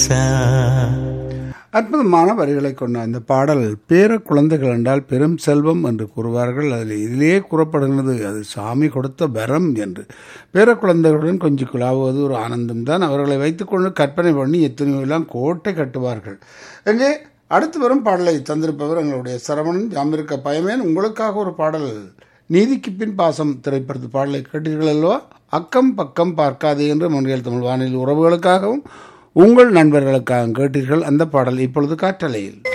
அற்புதமான வரிகளை கொண்ட இந்த பாடல் பேர குழந்தைகள் என்றால் பெரும் செல்வம் என்று கூறுவார்கள் அதில் இதிலேயே கூறப்படுகிறது அது சாமி கொடுத்த வரம் என்று பேர குழந்தைகளுடன் கொஞ்சம் குழாவுவது ஒரு ஆனந்தம்தான் அவர்களை வைத்துக்கொண்டு கற்பனை பண்ணி எத்தனையோ எல்லாம் கோட்டை கட்டுவார்கள் எங்கே அடுத்து வரும் பாடலை தந்திருப்பவர் எங்களுடைய சரவணன் ஜாமிருக்க பயமேன் உங்களுக்காக ஒரு பாடல் நீதிக்கு பின் பாசம் திரைப்படத்து பாடலை கேட்டீர்கள் அல்லவா அக்கம் பக்கம் பார்க்காதே என்று மொழிகள் தமிழ் வானிலை உறவுகளுக்காகவும் உங்கள் நண்பர்களுக்காக கேட்டீர்கள் அந்த பாடல் இப்பொழுது காற்றலையில்